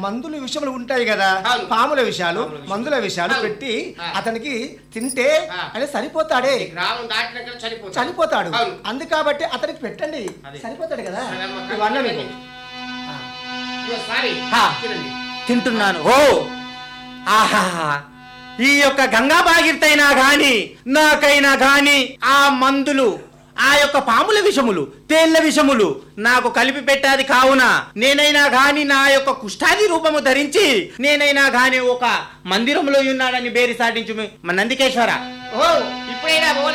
మందుల విషయాలు ఉంటాయి కదా అవును. పాముల విషయాలు పాముల విషయాలు. మందుల విషయాలు అవును. పెట్టి ఆ. అతనికి తింటే ఆ. ఆయన సరిపోతాడే ఈ గ్రామం దాటినాక చనిపోతాడు చనిపోతాడు అవును అందు కాబట్టి అతనికి పెట్టండి అదే. సరిపోతాడు కదా సరే అమ్మ, ఇవన్నీ మీకు ఆ. ఇదిగో సారీ హా. తినండి తింటున్నాను ఓ ఆహా ఈ యొక్క గంగా బాగిర్తైనా గాని నాకైనా గాని ఆ మందులు ఆ యొక్క పాముల విషములు తేళ్ల విషములు నాకు కలిపి పెట్టాది కావున నేనైనా గాని నా యొక్క కుష్ఠాది రూపము ధరించి నేనైనా గాని ఒక మందిరంలో ఉన్నాడని బేరి సాటించు నందికేశ్వర ఓ ఇప్పుడైనా